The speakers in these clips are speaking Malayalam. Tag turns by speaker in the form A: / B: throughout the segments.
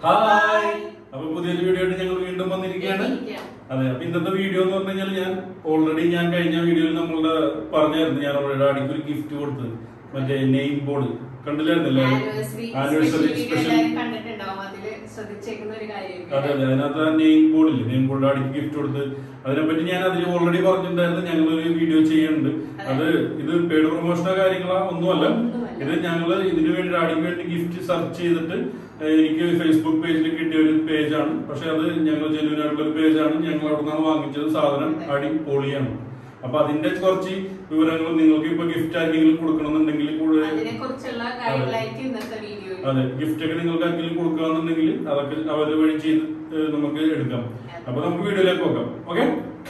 A: ഹായ് അപ്പൊ പുതിയൊരു വീഡിയോ ആയിട്ട് ഞങ്ങൾ വീണ്ടും വന്നിരിക്കുകയാണ് അതെ അപ്പൊ ഇന്നത്തെ വീഡിയോ എന്ന് പറഞ്ഞു കഴിഞ്ഞാൽ ഞാൻ ഓൾറെഡി ഞാൻ കഴിഞ്ഞ വീഡിയോയിൽ നമ്മളുടെ പറഞ്ഞായിരുന്നു ഞാൻ അവരുടെ അടിക്ക് ഒരു ഗിഫ്റ്റ് കൊടുത്തത് മറ്റേ നെയിം ബോർഡ് കണ്ടില്ലായിരുന്നല്ലോ ആനിവേഴ്സറി സ്പെഷ്യൽ
B: കണ്ടിട്ടുണ്ടാവും അതില് ശ്രദ്ധിച്ചേക്കുന്ന ഒരു
A: അതെ
B: കാര്യം
A: അതെ അതിനകത്ത് ആ നെയിം ബോർഡില്ലേ നെയിം ബോർഡ് അടിക്ക് ഗിഫ്റ്റ് കൊടുത്ത് അതിനെപ്പറ്റി ഞാൻ അതിൽ ഓൾറെഡി പറഞ്ഞിട്ടുണ്ടായിരുന്നു ഞങ്ങളൊരു വീഡിയോ ചെയ്യുന്നുണ്ട് അത് ഇത് പെയ്ഡ് പ്രൊമോഷനോ കാര്യങ്ങളോ ഒന്നുമല്ല
B: ഒന്നുമല്ല.
A: ഇത് ഞങ്ങള് ഇതിനു വേണ്ടി അടിക്ക് വേണ്ടി ഗിഫ്റ്റ് സെർച്ച് ചെയ്തിട്ട് ഏഹ് എനിക്ക് ഫേസ്ബുക്ക് പേജിൽ കിട്ടിയ ഒരു പേജാണ് പക്ഷെ അത് ഞങ്ങൾ ജെന്യൂൻ ആയിട്ടുള്ള ഒരു പേജാണ് ഞങ്ങൾ അവിടെ നിന്നാണ് വാങ്ങിച്ചത് സാധനം അടി പൊളിയാണ് അപ്പൊ അതിന്റെ കുറച്ച് വിവരങ്ങൾ നിങ്ങൾക്ക് ഇപ്പൊ ഗിഫ്റ്റ് ആരെങ്കിലും കൊടുക്കണമെന്നുണ്ടെങ്കിൽ കൂടുതൽ
B: അതിനെ കുറിച്ചുള്ള കാര്യങ്ങളായിട്ട് ഇന്നത്തെ വീഡിയോ
A: അതെ ഗിഫ്റ്റ് ഒക്കെ നിങ്ങൾക്ക് ആർക്കെങ്കിലും കൊടുക്കുകയാണെന്നുണ്ടെങ്കിൽ അതൊക്കെ അവരുടെ വഴി ചെയ്ത് ഏഹ് നമുക്ക് എടുക്കാം അപ്പൊ നമുക്ക് വീഡിയോയിലേക്ക് പോകാം ഓക്കെ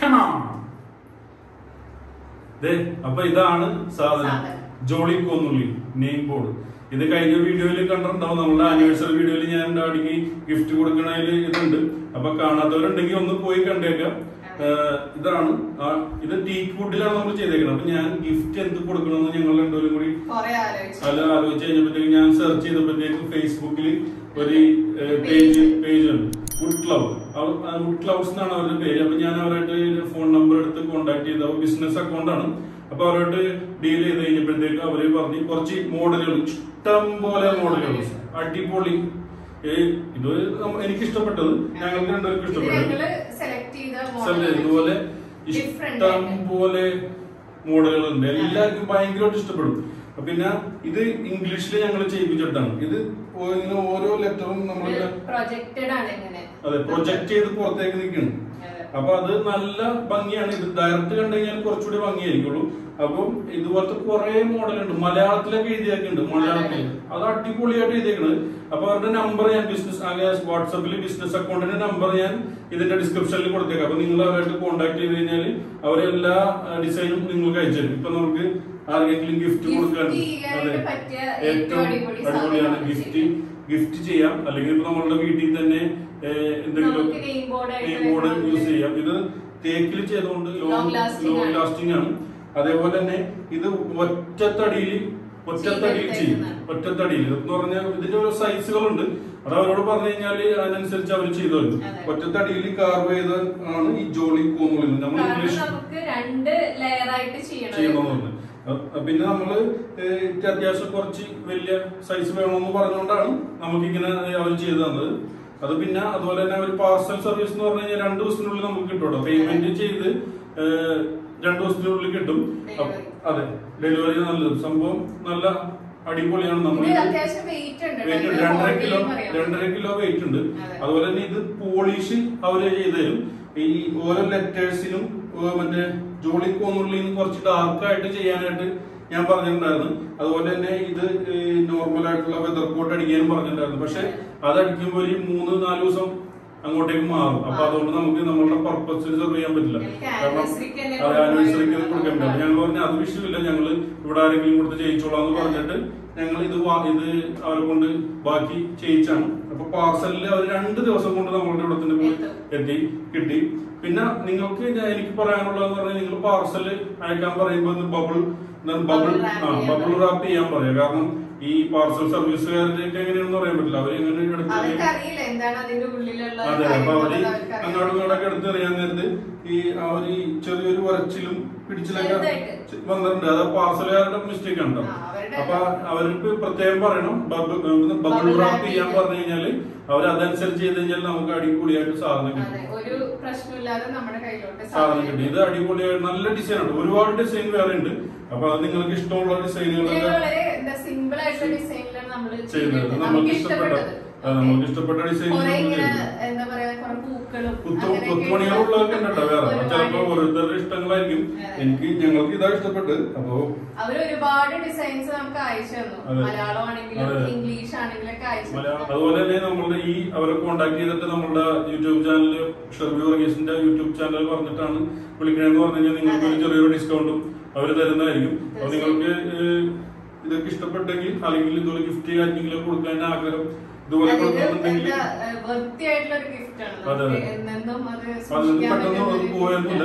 A: അപ്പൊ ഇതാണ് സാധനം
B: സാധനം.
A: ജോളി കോന്നുള്ളി നെയിം ബോർഡ് ഇത് കഴിഞ്ഞ വീഡിയോയിൽ കണ്ടിട്ടുണ്ടാവും നമ്മുടെ ആനിവേഴ്സറി വീഡിയോയിൽ ഞാൻ ഡാഡിക്ക് ഗിഫ്റ്റ് കൊടുക്കണതിൽ ഇതുണ്ട് അപ്പൊ കാണാത്തവരുണ്ടെങ്കിൽ ഒന്ന് പോയി കണ്ടേക്കാം ഏഹ് ഇതാണ് ആ ഇത് ടീക്ക് വുഡിലാണ് നമ്മൾ ചെയ്തേക്കുന്നത് അപ്പൊ ഞാൻ ഗിഫ്റ്റ് എന്ത് കൊടുക്കണമെന്ന് ഞങ്ങൾ രണ്ടുപേരും കൂടി
B: കൊറേ ആലോചിച്ചു
A: അല്ല ആലോചിച്ച് കഴിഞ്ഞപ്പോഴത്തേക്ക് ഞാൻ സെർച്ച് ചെയ്തപ്പോഴത്തേക്ക് ഫേസ്ബുക്കിൽ ഒരു പേജ് പേജ് ഉണ്ട് വുഡ് ക്ലൗഡ് വുഡ് ക്ലൗഡ്സ് എന്നാണ് അവരുടെ പേര് അപ്പൊ ഞാൻ അവരായിട്ട് ഫോൺ നമ്പർ എടുത്ത് കോൺടാക്ട് ചെയ്ത ബിസിനസ് അക്കൗണ്ട് ആണ് അപ്പൊ അവരോട്ട് ഡീൽ ചെയ്ത് കഴിഞ്ഞപ്പോഴത്തേക്ക് അവര് പറഞ്ഞു കുറച്ച് മോഡലുകൾ ഇഷ്ടം പോലെ മോഡലുകൾ അടിപൊളി ഏ, ഇത് നമ്മ- എനിക്ക് ഇഷ്ടപ്പെട്ടത് ഞങ്ങൾക്ക് രണ്ടുപേർക്കും
B: ഇത്
A: ഇഷ്ടപ്പെട്ടത്
B: ഞങ്ങള് സെലക്ട് ചെയ്ത
A: സെലക്ട്
B: model
A: ഇതുപോലെ
B: different
A: ഇഷ്ടം
B: ആയിട്ട്.
A: പോലെ മോഡലുകളുണ്ട് എല്ലാവർക്കും ഭയങ്കരമായിട്ട് ഇഷ്ടപ്പെടും അപ്പൊ പിന്നെ ഇത് ഇംഗ്ലീഷിൽ ഞങ്ങൾ ചെയ്യിപ്പിച്ചിട്ടാണ് ഇത് ഓ- ഇങ്ങനെ ഓരോ ലെറ്ററും നമ്മൾ
B: പ്രൊജക്റ്റഡ് ആണ് ഇങ്ങനെ
A: അതെ പ്രൊജക്ട് ചെയ്ത് പുറത്തേക്ക് നിൽക്കണം
B: അതെ.
A: അപ്പൊ അത് നല്ല ഭംഗിയാണ് ഇത് ഡയറക്റ്റ് കണ്ടു കഴിഞ്ഞാൽ കുറച്ചുകൂടി ഭംഗിയായിരിക്കുള്ളൂ അപ്പം ഇതുപോലത്തെ കുറെ മോഡലുണ്ട് മലയാളത്തിലൊക്കെ എഴുതിയേക്കുന്നുണ്ട് മലയാളത്തിൽ അത് അടിപൊളിയായിട്ട് എഴുതിയേക്കണത് അപ്പൊ അവരുടെ നമ്പർ ഞാൻ ബിസിനസ് വാട്സാപ്പിൽ ബിസിനസ് അക്കൗണ്ടിന്റെ നമ്പർ ഞാൻ ഇതിന്റെ ഡിസ്ക്രിപ്ഷനിൽ കൊടുത്തേക്കാം അപ്പൊ നിങ്ങൾ അവരായിട്ട് കോൺടാക്ട് ചെയ്ത് കഴിഞ്ഞാൽ അവരെല്ലാ ഡിസൈനും നിങ്ങൾക്ക് അയച്ചു തരും ഇപ്പൊ നമുക്ക് ആർക്കെങ്കിലും ഗിഫ്റ്റ്
B: Gift
A: കൊടുക്കാൻ
B: ചെയ്യാനായിട്ട് പറ്റിയ ഏറ്റവും
A: ഏറ്റവും
B: അടിപൊളി
A: അടിപൊളിയാണ്
B: സാധനമാണ്
A: ഗിഫ്റ്റ്
B: ശരിക്കും.
A: ഗിഫ്റ്റ് ചെയ്യാം അല്ലെങ്കിൽ ഇപ്പൊ നമ്മളുടെ വീട്ടിൽ തന്നെ ഏഹ്, എന്തെങ്കിലും
B: നമുക്ക് name board ആയിട്ട്
A: നെയിം ബോർഡ്
B: വെക്കാം.
A: യൂസ് ചെയ്യാം ഇത് തേക്കിൽ ചെയ്തുകൊണ്ട്
B: Long lasting
A: ലോങ്
B: ആണ്.
A: ലാസ്റ്റിംഗ് ആണ് അതേപോലെ തന്നെ ഇത് ഒറ്റത്തടിയിൽ ഒറ്റത്തടിയിൽ ചെയ്യും
B: ചെയ്തെടുത്തേക്കുന്നതാണ്.
A: ഒറ്റത്തടിയിൽ എന്ന് പറഞ്ഞാൽ ഇതിന്റെ ഓരോ സൈസുകളുണ്ട് അത് അവരോട് പറഞ്ഞു കഴിഞ്ഞാൽ അതിനനുസരിച്ച് അവർ ചെയ്തു തരും
B: അതെ.
A: ഒറ്റത്തടിയിൽ കാർവ് ചെയ്ത ആണ് ഈ ജോളി കോന്നുള്ളത് നമ്മൾ
B: കാരണം
A: ഇംഗ്ലീഷ്
B: നമുക്ക് രണ്ട് ലെയർ ആയിട്ട് ചെയ്യണം
A: ചെയ്യണമെന്ന് അഹ് പിന്നെ നമ്മള് ഏഹ് എനിക്ക് അത്യാവശ്യം കുറച്ച് വലിയ സൈസ് വേണമെന്ന് പറഞ്ഞുകൊണ്ടാണ് നമുക്ക് ഇങ്ങനെ അവർ ചെയ്തു തന്നത് അത് പിന്നെ അതുപോലെ തന്നെ ഒരു പാർസൽ സർവീസ് എന്ന് പറഞ്ഞു കഴിഞ്ഞാൽ രണ്ട് ദിവസത്തിനുള്ളിൽ നമുക്ക് കിട്ടും പേയ്മെന്റ് ചെയ്ത് ഏഹ് രണ്ട് ദിവസത്തിനുള്ളിൽ കിട്ടും അപ്പ- അതെ ഡെലിവറി നല്ലത് സംഭവം നല്ല അടിപൊളിയാണ് നമ്മൾ
B: ഇത് അത്യാവശ്യം വെയിറ്റ് ഉണ്ട്
A: വെയിറ്റ്
B: നല്ല
A: രണ്ടര
B: quality
A: കിലോ
B: എന്ന് പറയാം.
A: രണ്ടര കിലോ വെയിറ്റ് ഉണ്ട്
B: അതെ.
A: അതുപോലെ തന്നെ ഇത് പോളിഷ് അവര് ചെയ്തു തരും ഈ ഓരോ ലെറ്റേഴ്സിനും മറ്റേ ജോളി കോന്നുള്ളിൽ കുറച്ച് ഡാർക്ക് ആയിട്ട് ചെയ്യാനായിട്ട് ഞാൻ പറഞ്ഞിട്ടുണ്ടായിരുന്നു അതുപോലെ തന്നെ ഇത് നോർമൽ ആയിട്ടുള്ള വെതർ കോട്ട് അടിക്കാനും പറഞ്ഞിട്ടുണ്ടായിരുന്നു പക്ഷെ അത് അടിക്കുമ്പോൾ ഒരു മൂന്ന് നാല് ദിവസം അങ്ങോട്ടേക്ക് മാറും അപ്പൊ
B: ആ.
A: അതുകൊണ്ട് നമുക്ക് നമ്മളുടെ പർപ്പസിന് സെർവ് ചെയ്യാൻ പറ്റില്ല
B: എനിക്ക്
A: കാരണം
B: anniversary-ക്ക് തന്നെ
A: അതെ ആനിവേഴ്സറിക്ക്
B: കൊടുക്കാൻ
A: കൊടുക്കാൻ പറ്റില്ല ഞങ്ങൾ പറഞ്ഞു അത് വിഷയമില്ല ഞങ്ങൾ ഇവിടെ ആരെങ്കിലും കൊടുത്ത് ചെയ്യിച്ചോളാം എന്ന് പറഞ്ഞിട്ട് ഞങ്ങൾ ഇത് വാ- ഇത് അവരെ കൊണ്ട് ബാക്കി ചെയ്യിച്ചാണ് അപ്പൊ പാർസലിൽ അവർ രണ്ട് ദിവസം കൊണ്ട് നമ്മളുടെ ഇവിടെ തന്നെ പോയി എത്തി കിട്ടി പിന്നെ നിങ്ങൾക്ക് ഞാൻ എനിക്ക് പറയാനുള്ളതെന്ന് പറഞ്ഞാൽ നിങ്ങൾ പാർസൽ അയക്കാൻ പറയുമ്പോൾ ബബിൾ ബബിൾ
B: Bubble wrap
A: ആ
B: ചെയ്യാൻ
A: ബബിൾ റാപ്പ് ചെയ്യാൻ പറയാം കാരണം ഈ പാർസൽ സർവീസുകാരുടെ എങ്ങനെയാണെന്ന് പറയാൻ പറ്റില്ല അവർ എങ്ങനെ എടുത്ത്
B: അവർക്ക് അറിയില്ല എന്താണ് അതിന്റെ ഉള്ളിലുള്ള
A: അതെ അപ്പൊ അവര്
B: കാര്യങ്ങൾ അവർക്കറിയാം.
A: അങ്ങോട്ടും ഇങ്ങോട്ടൊക്കെ എടുത്ത് എറിയാൻ നേരത്ത് ഈ ആ ഒരു ചെറിയൊരു വരച്ചിലും പിടിച്ചിലൊക്കെ
B: ചെറുതായിട്ട്.
A: വന്നിട്ടുണ്ട് അത് പാർസലുകാരുടെ മിസ്റ്റേക്ക് ഉണ്ടോ
B: ആ, അവരുടെ
A: അപ്പൊ അവർക്ക് പ്രത്യേകം പറയണം bubble bubble
B: Bubble
A: wrap
B: wrap
A: ചെയ്യാൻ
B: ചെയ്ത്.
A: പറഞ്ഞു കഴിഞ്ഞാല് അവർ അതനുസരിച്ച് ചെയ്ത് കഴിഞ്ഞാൽ നമുക്ക് അടിപൊളിയായിട്ട് സാധനം
B: അതെ
A: കിട്ടും
B: ഒരു പ്രശ്നമില്ലാതെ നമ്മുടെ കയ്യിലോട്ട്
A: സാധനം കിട്ടും ഇത് അടിപൊളിയായിട്ട് നല്ല ഡിസൈൻ ആണ് ഒരുപാട് ഡിസൈൻ വേറെ ഉണ്ട് അപ്പൊ അത് നിങ്ങൾക്ക് ഇഷ്ടമുള്ള
B: ഇത്
A: ഡിസൈനുകളൊക്കെ
B: വളരെ എന്താ സിമ്പിൾ ആയിട്ടുള്ള ഡിസൈനിലാണ് നമ്മൾ
A: ചെയ്തത് നമുക്ക് ഇഷ്ടപ്പെട്ട ആ, നമുക്ക് ഇഷ്ടപ്പെട്ട ഡിസൈൻ
B: കുറെ ഇങ്ങനെ എന്താ പറയാ കുറെ പൂക്കളും
A: കുത്തു
B: അങ്ങനെയൊക്കെ
A: കുത്തുമണികളുള്ളതൊക്കെ ഉണ്ട് കേട്ടോ വേറെ
B: ഒരുപാട്
A: ചിലപ്പോ ഓരോരുത്തരുടെ ഇഷ്ടങ്ങളായിരിക്കും
B: അതെ.
A: എനിക്ക് ഞങ്ങൾക്ക് ഇതാ ഇഷ്ടപ്പെട്ട് അപ്പോ
B: അവര് ഒരുപാട് ഡിസൈൻസ് നമുക്ക് അയച്ചു തന്നു
A: അതെ.
B: മലയാളം ആണെങ്കിലും
A: അതെ.
B: ഇംഗ്ലീഷ് ആണെങ്കിലും അയച്ചു
A: മലയാളം അതുപോലെ തന്നെ നമ്മളുടെ ഈ അവരെ കോണ്ടാക്ട് ചെയ്തിട്ട് നമ്മളുടെ യൂട്യൂബ് ചാനൽ ഷെർവി വർഗീസിന്റെ യൂട്യൂബ് ചാനൽ പറഞ്ഞിട്ടാണ് വിളിക്കണമെന്ന് പറഞ്ഞു കഴിഞ്ഞാൽ നിങ്ങൾക്ക് ഒരു ചെറിയൊരു ഡിസ്കൗണ്ടും അവർ തരുന്നതായിരിക്കും അപ്പൊ നിങ്ങൾക്ക് ഏഹ്, ഇതൊക്കെ ഇഷ്ടപ്പെട്ടെങ്കിൽ അല്ലെങ്കിൽ ഇതുപോലെ ഗിഫ്റ്റ് ആർക്കെങ്കിലും കൊടുക്കാൻ ആഗ്രഹം ഇതുപോലെ
B: അതായത്
A: കൊടുക്കണമെന്നുണ്ടെങ്കിൽ
B: എന്താ വൃത്തിയായിട്ടുള്ള ഒരു ഗിഫ്റ്റ് ആണ്
A: അതെ,
B: നമുക്ക്
A: അതെ.
B: എന്നെന്നും അത്
A: അപ്പൊ അത്
B: സൂക്ഷിക്കാൻ
A: പെട്ടെന്ന്
B: പറ്റുന്ന
A: അത്
B: ഒരു
A: പോയൊന്നുമില്ല
B: gift ആണ്.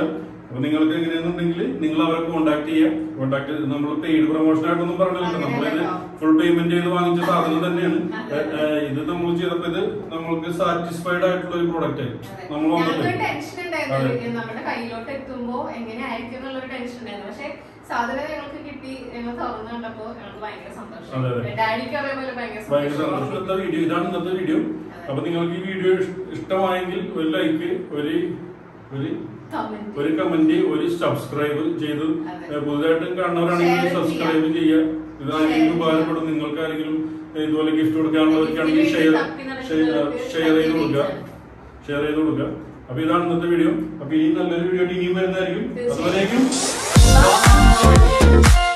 A: അപ്പൊ നിങ്ങൾക്ക് എങ്ങനെയാണെന്നുണ്ടെങ്കിൽ നിങ്ങൾ അവരെ കോൺടാക്ട് ചെയ്യാം കോൺടാക്ട് നമ്മൾ പെയ്ഡ് പ്രൊമോഷൻ ആയിട്ടൊന്നും പറഞ്ഞില്ല നമ്മളിത്
B: അങ്ങനെയല്ല.
A: ഫുൾ പേയ്മെന്റ് ചെയ്ത് വാങ്ങിച്ച സാധനം തന്നെയാണ് ഏ, ഏ, ഇത് നമ്മൾ ചെയ്തപ്പോ ഇത് നമ്മൾക്ക് സാറ്റിസ്ഫൈഡ് ആയിട്ടുള്ള ഒരു പ്രോഡക്റ്റ് നമ്മൾ
B: ഞങ്ങൾക്ക്
A: വന്നിട്ട്
B: ടെൻഷൻ ഉണ്ടായിരുന്നു നമ്മുടെ കയ്യിലോട്ട് എത്തുമ്പോ എങ്ങനെയായിരിക്കും എന്നുള്ള ഒരു ടെൻഷൻ ഉണ്ടായിരുന്നു പക്ഷെ സാധനം ഞങ്ങൾക്ക് കിട്ടി ഞങ്ങൾ തുറന്നു കണ്ടപ്പോ ഞങ്ങൾക്ക് ഭയങ്കര സന്തോഷം
A: അതെ, അതെ.
B: ഡാഡിക്ക് അതേപോലെ ഭയങ്കര
A: ഭയങ്കര
B: സന്തോഷം
A: സന്തോഷത്തെ വീഡിയോ ഇതാണ് ഇന്നത്തെ വീഡിയോ അപ്പൊ നിങ്ങൾക്ക് ഈ വീഡിയോ ഇഷ്ടമായെങ്കിൽ ഒരു ലൈക്ക് ഒരു ഒരു
B: Comment.
A: ഒരു കമന്റ് ഒരു സബ്സ്ക്രൈബ് ചെയ്ത്
B: അതെ.
A: ഏ, പുതുതായിട്ട് കാണുന്നവരാണെങ്കിൽ
B: Share
A: സബ്സ്ക്രൈബ് ചെയ്യുക ഇത് ആരെങ്കിലും
B: Share
A: ഉപകാരപ്പെടും നിങ്ങൾക്ക് ആരെങ്കിലും ഇതുപോലെ ഗിഫ്റ്റ് കൊടുക്കാനുള്ളവർക്കാണെങ്കിൽ
B: Gift
A: ഷെയർ
B: വേണ്ടി തപ്പി നടക്കുന്നവർക്ക്
A: ഷെയർ ചെയ്ത് കൊടുക്കുക
B: തീർച്ചയായും.
A: ഷെയർ ചെയ്ത് കൊടുക്കുക അപ്പൊ ഇതാണ് ഇന്നത്തെ വീഡിയോ അപ്പൊ ഈ നല്ലൊരു വീഡിയോ ഇനിയും വരുന്നതായിരിക്കും
B: തീർച്ചയായും.
A: അതുവരേക്കും